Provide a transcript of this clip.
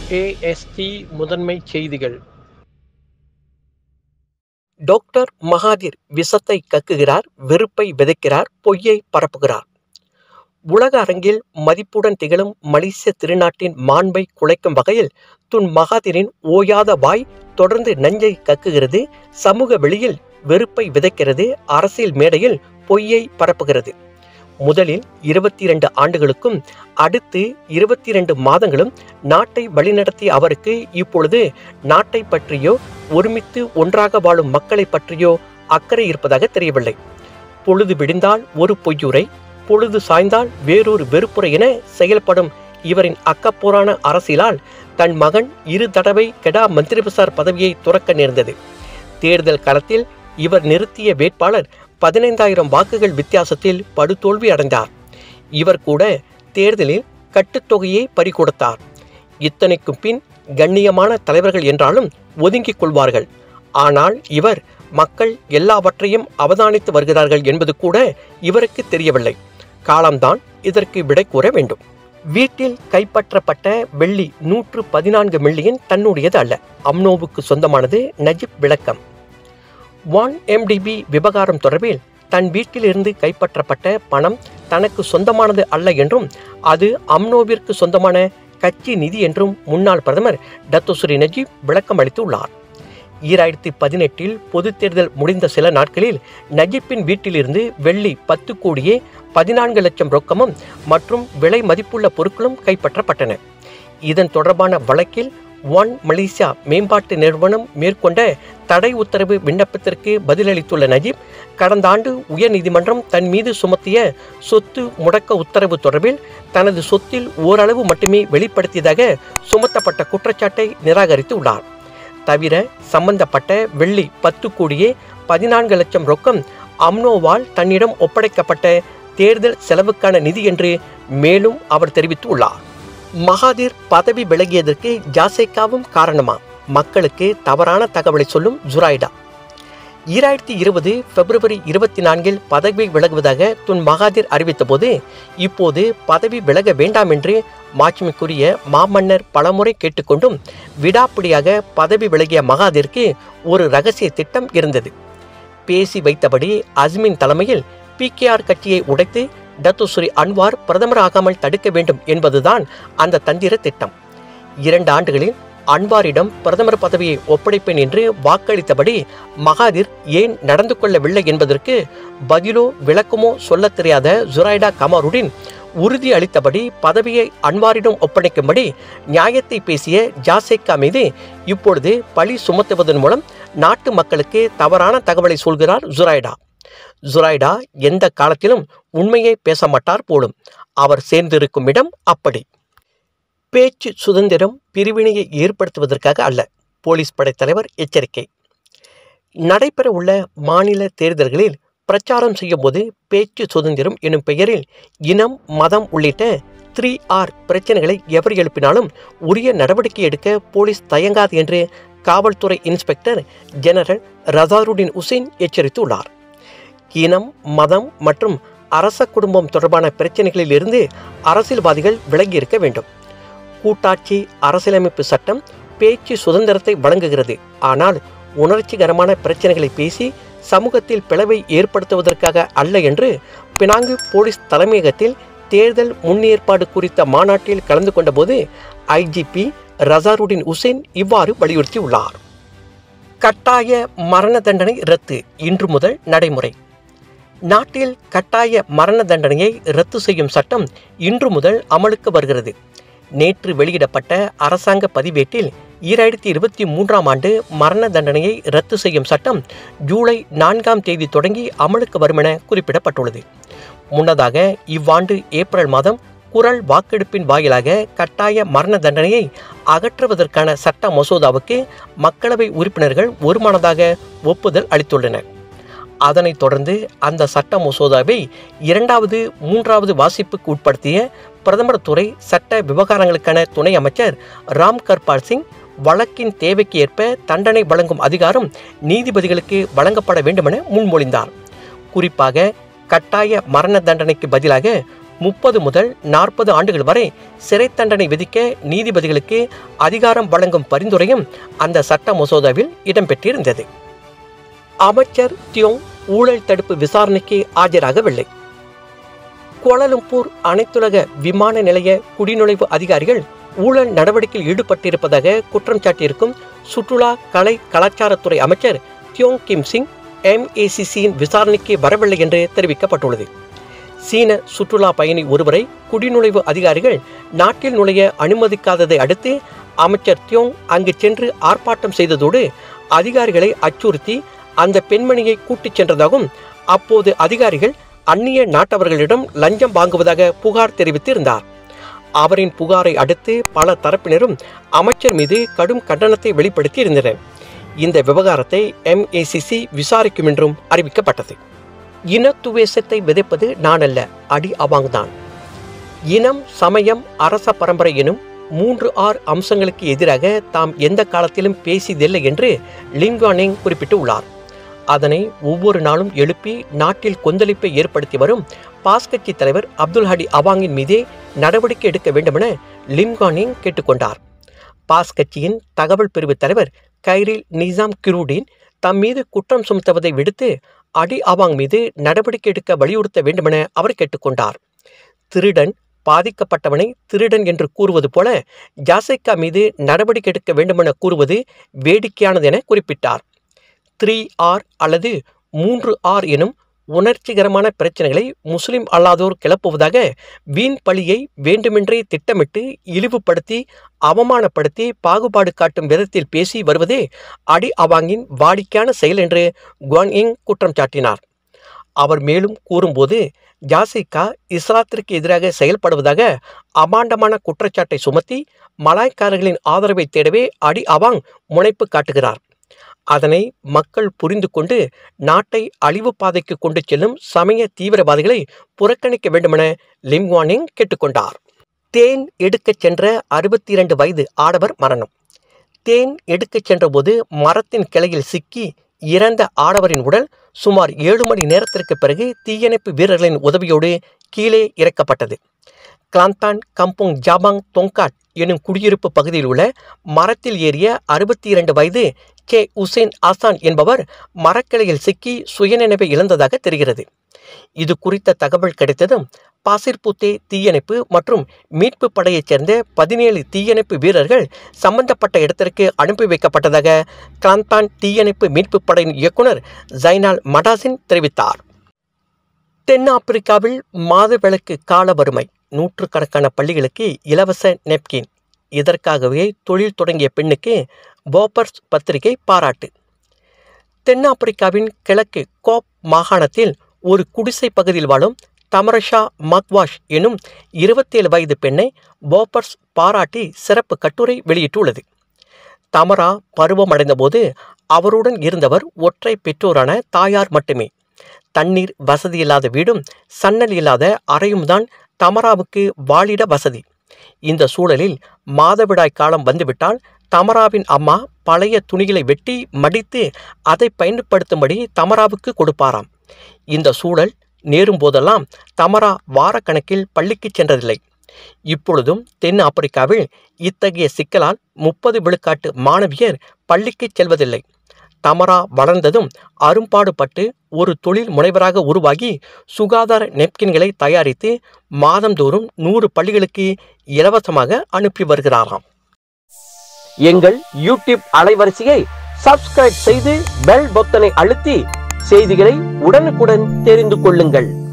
AST முதன்மைச் செய்திகள் doctor Mahathir விஷத்தை கக்குகிறார் வெறுப்பை விதைக்கிறார் பொய்யை பரப்புகிறார் உலக அரங்கில் மதிப்புடன் திகழும் மலேசிய திருநாட்டின் மாண்பை குலைக்கும் வகையில் துன் மகாதிரின் ஓயாத வாய் தொடர்ந்து நஞ்சை கக்குகிறது சமூக வெளியில் வெறுப்பை விதைக்கிறது அரசியல் மேடையில் பொய்யை பரப்புகிறது முதலில் இருபத்தி இரண்டு ஆண்டுகளுக்கும் அடுத்து இருபத்தி இரண்டு மாதங்களும் நாட்டை வழிநடத்திய அவருக்கு இப்பொழுது நாட்டை பற்றியோ ஒருமித்து ஒன்றாக வாழும் மக்களை பற்றியோ அக்கறை இருப்பதாக தெரியவில்லை பொழுது விடிந்தால் ஒரு பொய்யுரை பொழுது சாய்ந்தால் வேறொரு வெறுப்புரை என செயல்படும் இவரின் அக்கப்போரான அரசியலால் தன் மகன் இரு தடவை கெடா மந்திரிபசார் பதவியை துறக்க நேர்ந்தது தேர்தல் களத்தில் இவர் நிறுத்திய வேட்பாளர் பதினைந்தாயிரம் வாக்குகள் வித்தியாசத்தில் படுதோல்வி அடைந்தார் இவர் கூட தேர்தலில் கட்டுத்தொகையை பறிகொடுத்தார் இத்தனைக்கும் பின் கண்ணியமான தலைவர்கள் என்றாலும் ஒதுங்கிக் கொள்வார்கள் ஆனால் இவர் மக்கள் எல்லாவற்றையும் அவதானித்து வருகிறார்கள் என்பது கூட இவருக்கு தெரியவில்லை காலம்தான் இதற்கு விடை கூற வேண்டும் வீட்டில் கைப்பற்றப்பட்ட வெள்ளி நூற்று பதினான்கு மில்லியன் தன்னுடையது அல்ல அம்னோவுக்கு சொந்தமானது நஜிப் விளக்கம் வான் எம்டிபி விவகாரம் தொடர்பில் தன் வீட்டிலிருந்து கைப்பற்றப்பட்ட பணம் தனக்கு சொந்தமானது அல்ல என்றும் அது அம்னோவிற்கு சொந்தமான கட்சி நிதி என்றும் முன்னாள் பிரதமர் டத்தோசுரி நஜீப் விளக்கம் அளித்துள்ளார் ஈராயிரத்தி பதினெட்டில் பொது தேர்தல் முடிந்த சில நாட்களில் நஜீப்பின் வீட்டிலிருந்து வெள்ளி பத்து கோடியே பதினான்கு லட்சம் ரொக்கமும் மற்றும் விலை மதிப்புள்ள பொருட்களும் கைப்பற்றப்பட்டன இதன் தொடர்பான வழக்கில் ஒன் மலேசியா மேம்பாட்டு நிறுவனம் மேற்கொண்ட தடை உத்தரவு விண்ணப்பத்திற்கு பதிலளித்துள்ள நஜீப் கடந்த ஆண்டு உயர்நீதிமன்றம் தன் மீது சுமத்திய சொத்து முடக்க உத்தரவு தொடர்பில் தனது சொத்தில் ஓரளவு மட்டுமே வெளிப்படுத்தியதாக சுமத்தப்பட்ட குற்றச்சாட்டை நிராகரித்து உள்ளார் தவிர சம்பந்தப்பட்ட வெள்ளி பத்து கோடியே பதினான்கு லட்சம் ரொக்கம் அம்னோவால் தன்னிடம் ஒப்படைக்கப்பட்ட தேர்தல் செலவுக்கான நிதி என்று மேலும் அவர் தெரிவித்துள்ளார் மகாதீர் பதவி விலகியதற்கு ஜாசேகாவும் காரணமா மக்களுக்கு தவறான தகவலை சொல்லும் ஜுராய்டா ஈராயிரத்தி இருபது பிப்ரவரி இருபத்தி நான்கில் பதவி விலகுவதாக துன் மகாதீர் அறிவித்தபோது இப்போது பதவி விலக வேண்டாம் என்று மாட்சிமைக்குரிய மாமன்னர் பலமுறை கேட்டுக்கொண்டும் விடாப்பிடியாக பதவி விலகிய மகாதீருக்கு ஒரு ரகசிய திட்டம் இருந்தது பேசி வைத்தபடி அஸ்மின் தலைமையில் பிகேஆர் கட்சியை உடைத்து டத்துஸ்ரீ அன்வார் பிரதமராகாமல் தடுக்க வேண்டும் என்பதுதான் அந்த தந்திர திட்டம் இரண்டு ஆண்டுகளில் அன்வாரிடம் பிரதமர் பதவியை ஒப்படைப்பேன் என்று வாக்களித்தபடி மகாதிர் ஏன் நடந்து கொள்ளவில்லை என்பதற்கு பதிலோ விளக்கமோ சொல்லத் தெரியாத ஜுரைடா கமாருடின் உறுதி அளித்தபடி பதவியை அன்வாரிடம் ஒப்படைக்கும்படி நியாயத்தை பேசிய ஜாசேக்கா மீது இப்பொழுது பழி சுமத்துவதன் மூலம் நாட்டு மக்களுக்கு தவறான தகவலை சொல்கிறார் ஜுரைடா ஜுரைடா எந்த காலத்திலும் உண்மையை பேச மாட்டார் போலும் அவர் சேர்ந்திருக்கும் இடம் அப்படி பேச்சு சுதந்திரம் பிரிவினையை ஏற்படுத்துவதற்காக அல்ல போலீஸ் படைத்தலைவர் எச்சரிக்கை நடைபெற உள்ள மாநில தேர்தல்களில் பிரச்சாரம் செய்யும் போது பேச்சு சுதந்திரம் எனும் பெயரில் இனம் மதம் உள்ளிட்ட த்ரீ ஆர் பிரச்சனைகளை எவர் எழுப்பினாலும் உரிய நடவடிக்கை எடுக்க போலீஸ் தயங்காது என்று காவல்துறை இன்ஸ்பெக்டர் ஜெனரல் ரசாருடின் உசேன் எச்சரித்துள்ளார் இனம் மதம் மற்றும் அரச குடும்பம் தொடர்பான பிரச்சனைகளில் இருந்து அரசியல்வாதிகள் விலகி இருக்க வேண்டும் கூட்டாட்சி அரசியலமைப்பு சட்டம் பேச்சு சுதந்திரத்தை வழங்குகிறது ஆனால் உணர்ச்சிகரமான பிரச்சனைகளை பேசி சமூகத்தில் பிளவை ஏற்படுத்துவதற்காக அல்ல என்று பினாங்கு போலீஸ் தலைமையகத்தில் தேர்தல் முன்னேற்பாடு குறித்த மாநாட்டில் கலந்து கொண்டபோது ஐஜிபி ரசாருடின் உசேன் இவ்வாறு வலியுறுத்தியுள்ளார் கட்டாய மரண தண்டனை ரத்து இன்று முதல் நடைமுறை நாட்டில் கட்டாய மரண தண்டனையை ரத்து செய்யும் சட்டம் இன்று முதல் அமலுக்கு வருகிறது நேற்று வெளியிடப்பட்ட அரசாங்க பதிவேட்டில் ஈராயிரத்தி இருபத்தி மூன்றாம் ஆண்டு மரண தண்டனையை ரத்து செய்யும் சட்டம் ஜூலை நான்காம் தேதி தொடங்கி அமலுக்கு வரும் என குறிப்பிடப்பட்டுள்ளது முன்னதாக இவ்வாண்டு ஏப்ரல் மாதம் குரல் வாக்கெடுப்பின் வாயிலாக கட்டாய மரண தண்டனையை அகற்றுவதற்கான சட்ட மசோதாவுக்கு மக்களவை உறுப்பினர்கள் ஒருமனதாக ஒப்புதல் அளித்துள்ளனர் அதனைத் தொடர்ந்து அந்த சட்ட மசோதாவை இரண்டாவது மூன்றாவது வாசிப்புக்கு உட்படுத்திய பிரதமர் துறை சட்ட விவகாரங்களுக்கான துணை அமைச்சர் ராம் கர்பால் சிங் வழக்கின் தேவைக்கு ஏற்ப தண்டனை வழங்கும் அதிகாரம் நீதிபதிகளுக்கு வழங்கப்பட வேண்டுமென முன்மொழிந்தார் குறிப்பாக கட்டாய மரண தண்டனைக்கு பதிலாக முப்பது முதல் நாற்பது ஆண்டுகள் வரை சிறை தண்டனை விதிக்க நீதிபதிகளுக்கு அதிகாரம் வழங்கும் பரிந்துரையும் அந்த சட்ட மசோதாவில் இடம்பெற்றிருந்தது அமைச்சர் தியோங் ஊழல் தடுப்பு விசாரணைக்கு ஆஜராகவில்லை கோலாலம்பூர் அனைத்துலக விமான நிலைய குடிநுழைவு அதிகாரிகள் ஊழல் நடவடிக்கையில் ஈடுபட்டிருப்பதாக குற்றம் சாட்டியிருக்கும் சுற்றுலா கலை கலாச்சாரத்துறை அமைச்சர் தியோங் கிம் சிங் எம்ஏசிசியின் விசாரணைக்கு வரவில்லை என்று தெரிவிக்கப்பட்டுள்ளது சீன சுற்றுலா பயணி ஒருவரை குடிநுழைவு அதிகாரிகள் நாட்டில் நுழைய அனுமதிக்காததை அடுத்து அமைச்சர் தியோங் அங்கு சென்று ஆர்ப்பாட்டம் செய்ததோடு அதிகாரிகளை அச்சுறுத்தி அந்த பெண்மணியை கூட்டிச் சென்றதாகவும் அப்போது அதிகாரிகள் அந்நிய நாட்டவர்களிடம் லஞ்சம் வாங்குவதாக புகார் தெரிவித்திருந்தார் அவரின் புகாரை அடுத்து பல தரப்பினரும் அமைச்சர் மீது கடும் கண்டனத்தை வெளிப்படுத்தி இருந்தனர் இந்த விவகாரத்தை எம்ஏசிசி விசாரிக்கும் என்றும் அறிவிக்கப்பட்டது இனத்துவேசத்தை விதைப்பது நானல்ல அடி அவாங்தான் இனம் சமயம் அரச பரம்பரை எனும் மூன்று ஆறு அம்சங்களுக்கு எதிராக தாம் எந்த காலத்திலும் பேசியதில்லை என்று லிங்கானிங் குறிப்பிட்டுள்ளார் அதனை ஒவ்வொரு நாளும் எழுப்பி நாட்டில் கொந்தளிப்பை ஏற்படுத்தி வரும் பாஸ் கட்சி தலைவர் அப்துல் ஹடி அவாங்கின் மீதே நடவடிக்கை எடுக்க வேண்டுமென லிம்கானிங் கேட்டுக்கொண்டார் பாஸ் கட்சியின் தகவல் பிரிவு தலைவர் கைரில் நிசாம் கிரூடின் தம் மீது குற்றம் சுமத்துவதை விடுத்து அடி அவாங் மீது நடவடிக்கை எடுக்க வலியுறுத்த வேண்டுமென அவர் கேட்டுக்கொண்டார் திருடன் பாதிக்கப்பட்டவனை திருடன் என்று கூறுவது போல ஜாசைக்கா மீது நடவடிக்கை எடுக்க வேண்டுமென கூறுவது வேடிக்கையானது என குறிப்பிட்டார் த்ரீ ஆர் அல்லது மூன்று ஆர் எனும் உணர்ச்சிகரமான பிரச்சனைகளை முஸ்லிம் அல்லாதோர் கிளப்புவதாக வீண் பழியை வேண்டுமென்றே திட்டமிட்டு இழிவுபடுத்தி அவமானப்படுத்தி பாகுபாடு காட்டும் விதத்தில் பேசி வருவதே அடி அவாங்கின் வாடிக்கையான செயல் என்று குவாங் குற்றம் சாட்டினார் அவர் மேலும் கூறும்போது ஜாசிகா இஸ்லாத்திற்கு எதிராக செயல்படுவதாக அபாண்டமான குற்றச்சாட்டை சுமத்தி மலாய்க்காரர்களின் ஆதரவை தேடவே அடி அவாங் முனைப்பு காட்டுகிறார் அதனை மக்கள் புரிந்து கொண்டு நாட்டை அழிவு பாதைக்கு கொண்டு செல்லும் சமய தீவிரவாதிகளை புறக்கணிக்க வேண்டுமென லிம்வானிங் கேட்டுக்கொண்டார் தேன் எடுக்கச் சென்ற அறுபத்தி இரண்டு வயது ஆடவர் மரணம் தேன் எடுக்கச் சென்றபோது மரத்தின் கிளையில் சிக்கி இறந்த ஆடவரின் உடல் சுமார் ஏழு மணி நேரத்திற்கு பிறகு தீயணைப்பு வீரர்களின் உதவியோடு கீழே இறக்கப்பட்டது கிளாந்தான் கம்போங் ஜாபாங் தொங்காட் எனும் குடியிருப்பு பகுதியில் உள்ள மரத்தில் ஏறிய அறுபத்தி இரண்டு வயது கே உசேன் ஆசான் என்பவர் மரக்கிளையில் சிக்கி சுயநினைவை இழந்ததாக தெரிகிறது இது குறித்த தகவல் கிடைத்ததும் பாசிர்புத்தே தீயணைப்பு மற்றும் மீட்பு படையைச் சேர்ந்த பதினேழு தீயணைப்பு வீரர்கள் சம்பந்தப்பட்ட இடத்திற்கு அனுப்பி வைக்கப்பட்டதாக கிளாந்தான் தீயணைப்பு மீட்பு படையின் இயக்குனர் ஜைனால் மடாசின் தெரிவித்தார் தென்னாப்பிரிக்காவில் மாதவிளக்கு கால வறுமை நூற்றுக்கணக்கான பள்ளிகளுக்கு இலவச நெப்கின் இதற்காகவே தொழில் தொடங்கிய பெண்ணுக்கு போபர்ஸ் பத்திரிகை பாராட்டு தென்னாப்பிரிக்காவின் கிழக்கு கோப் மாகாணத்தில் ஒரு குடிசை பகுதியில் வாழும் தமரஷா மக்வாஷ் எனும் இருபத்தேழு வயது பெண்ணை போபர்ஸ் பாராட்டி சிறப்பு கட்டுரை வெளியிட்டுள்ளது தமரா பருவமடைந்தபோது அவருடன் இருந்தவர் ஒற்றை பெற்றோரான தாயார் மட்டுமே தண்ணீர் வசதி இல்லாத வீடும் சன்னல் இல்லாத அறையும் தான் தமராவுக்கு வாழிட வசதி இந்த சூழலில் மாதவிடாய் காலம் வந்துவிட்டால் தமராவின் அம்மா பழைய துணிகளை வெட்டி மடித்து அதை பயன்படுத்தும்படி தமராவுக்கு கொடுப்பாராம் இந்த சூழல் நேரும் போதெல்லாம் தமரா வாரக்கணக்கில் பள்ளிக்கு சென்றதில்லை இப்பொழுதும் தென் ஆப்பிரிக்காவில் இத்தகைய சிக்கலால் முப்பது விழுக்காட்டு மாணவியர் பள்ளிக்கு செல்வதில்லை தமரா வளர்ந்ததும் அரும்பாடுபட்டு ஒரு தொழில் முனைவராக உருவாகி சுகாதார நெப்கின்களை தயாரித்து மாதந்தோறும் நூறு பள்ளிகளுக்கு இலவசமாக அனுப்பி வருகிறாராம் எங்கள் யூடியூப் அலைவரிசையை சப்ஸ்கிரைப் செய்து பெல் பொத்தனை அழுத்தி செய்திகளை உடனுக்குடன் தெரிந்து கொள்ளுங்கள்